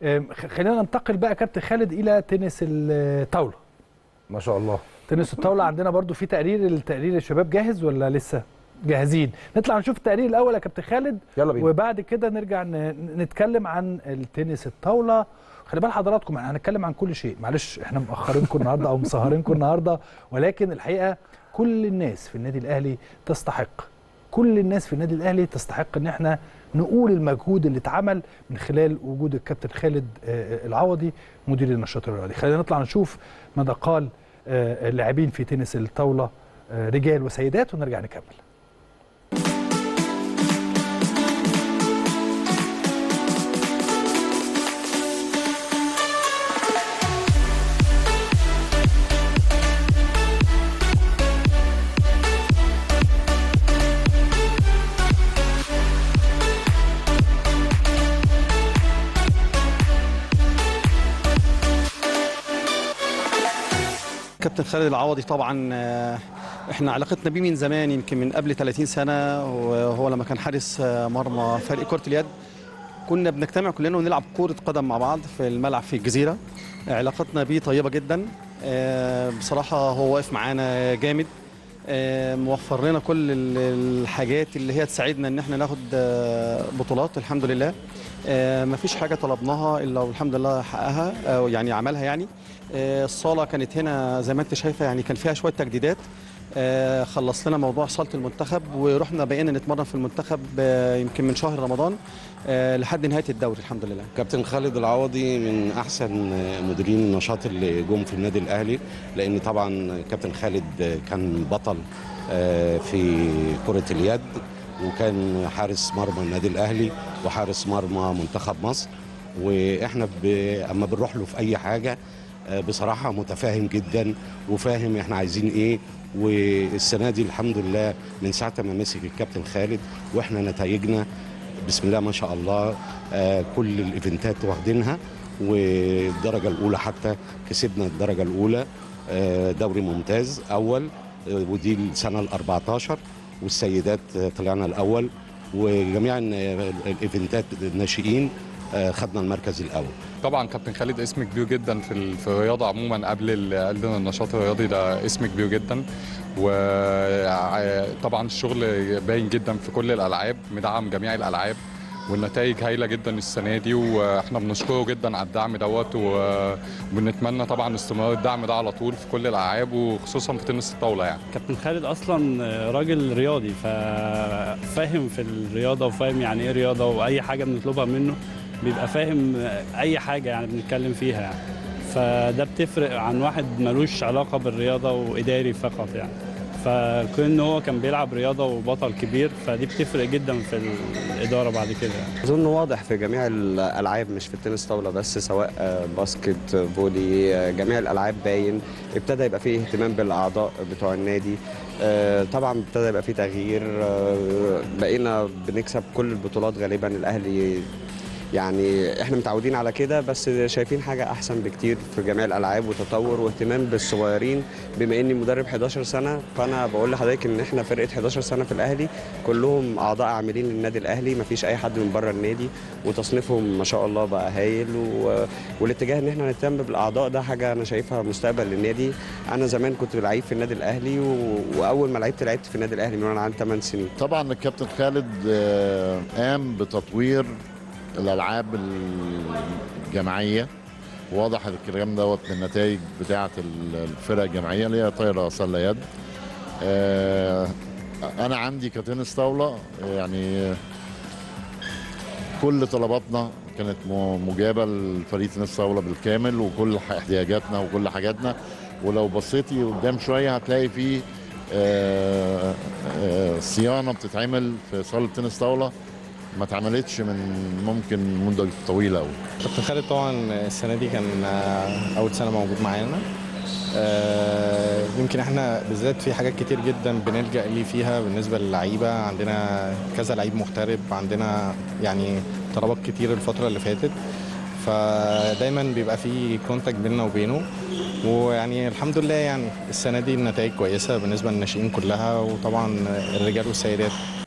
آم، خ- خلينا ننتقل بقى كابتن خالد الى تنس الطاوله ما شاء الله تنس الطاوله عندنا برضو في تقرير التقرير الشباب جاهز ولا لسه جاهزين نطلع نشوف التقرير الاول يا كابتن خالد يلا بينا وبعد كده نرجع ن- نتكلم عن التنس الطاوله خلي بال حضراتكم احنا هنتكلم عن كل شيء معلش احنا مأخرينكم النهارده او مسهرينكم النهارده ولكن الحقيقه كل الناس في النادي الاهلي تستحق كل الناس في النادي الاهلي تستحق ان احنا نقول المجهود اللي اتعمل من خلال وجود الكابتن خالد آه، العوضي مدير النشاط الرياضي خلينا نطلع نشوف ماذا قال آه، اللاعبين في تنس الطاوله آه، رجال وسيدات ونرجع نكمل كابتن خالد العوضي طبعا آه، احنا علاقتنا بيه من زمان يمكن من قبل 30 سنه وهو لما كان حارس آه، مرمى فريق كره اليد كنا بنجتمع كلنا ونلعب كره قدم مع بعض في الملعب في الجزيره علاقتنا بيه طيبه جدا آه، بصراحه هو واقف معانا جامد آه، موفر لنا كل ال- الحاجات اللي هي تساعدنا ان احنا ناخد آه، بطولات الحمد لله آه، مفيش حاجه طلبناها الا والحمد لله حققها أو يعني عملها يعني آه، الصاله كانت هنا زي ما انت شايفه يعني كان فيها شويه تجديدات آه، خلص لنا موضوع صاله المنتخب ورحنا بقينا نتمرن في المنتخب آه، يمكن من شهر رمضان آه، لحد نهايه الدوري الحمد لله كابتن خالد العوضي من احسن مديرين النشاط اللي جم في النادي الاهلي لان طبعا كابتن خالد كان بطل آه، في كره اليد وكان حارس مرمى النادي الاهلي وحارس مرمى منتخب مصر واحنا ب... اما بنروح له في اي حاجه آه، بصراحه متفاهم جدا وفاهم احنا عايزين ايه والسنه دي الحمد لله من ساعه ما مسك الكابتن خالد واحنا نتائجنا بسم الله ما شاء الله آه، كل الايفنتات واخدينها والدرجه الاولى حتى كسبنا الدرجه الاولى آه، دوري ممتاز اول آه، ودي السنه ال 14 والسيدات آه، طلعنا الاول وجميع الن- الايفنتات الناشئين آه، خدنا المركز الاول طبعا كابتن خالد اسم كبير جدا في ال- في الرياضه عموما قبل ال- قبل النشاط الرياضي ده اسم كبير جدا وطبعا الشغل باين جدا في كل الالعاب مدعم جميع الالعاب والنتائج هايله جدا السنه دي واحنا بنشكره جدا على الدعم دوت و- وبنتمنى طبعا استمرار الدعم ده على طول في كل الالعاب وخصوصا في تنس الطاوله يعني كابتن خالد اصلا راجل رياضي ففاهم في الرياضه وفاهم يعني ايه رياضه واي حاجه بنطلبها منه بيبقى فاهم اي حاجه يعني بنتكلم فيها يعني فده بتفرق عن واحد ملوش علاقه بالرياضه واداري فقط يعني فكون هو كان بيلعب رياضه وبطل كبير فدي بتفرق جدا في الاداره بعد كده يعني. اظن واضح في جميع الالعاب مش في التنس طاوله بس سواء آه، باسكت آه، فولي آه، جميع الالعاب باين ابتدى يبقى فيه اهتمام بالاعضاء بتوع النادي آه، طبعا ابتدى يبقى فيه تغيير آه، بقينا بنكسب كل البطولات غالبا الاهلي يعني احنا متعودين على كده بس شايفين حاجه احسن بكتير في جميع الالعاب وتطور واهتمام بالصغيرين بما اني مدرب 11 سنه فانا بقول لحضرتك ان احنا فرقه 11 سنه في الاهلي كلهم اعضاء عاملين للنادي الاهلي مفيش اي حد من بره النادي وتصنيفهم ما شاء الله بقى هايل و... والاتجاه ان احنا نهتم بالاعضاء ده حاجه انا شايفها مستقبل للنادي انا زمان كنت لعيب في النادي الاهلي و... واول ما لعبت لعبت في النادي الاهلي من وانا عندي 8 سنين طبعا الكابتن خالد آه، قام بتطوير الالعاب الجماعيه واضح الكلام دوت من النتائج بتاعه الفرق الجماعيه اللي هي طايره سله يد آه، انا عندي كتنس طاوله يعني كل طلباتنا كانت م- مجابه لفريق تنس طاوله بالكامل وكل ح- احتياجاتنا وكل حاجاتنا ولو بصيتي قدام شويه هتلاقي فيه آه، آه، صيانه بتتعمل في صاله تنس طاوله ما اتعملتش من ممكن مده طويله قوي كابتن خالد طبعا السنه دي كان آه، اول سنه موجود معانا آه، يمكن احنا بالذات في حاجات كتير جدا بنلجا ليه فيها بالنسبه للعيبه عندنا كذا لعيب محترف عندنا يعني طلبات كتير الفتره اللي فاتت فدايما بيبقى في كونتاكت بيننا وبينه ويعني الحمد لله يعني السنه دي النتائج كويسه بالنسبه للناشئين كلها وطبعا الرجال والسيدات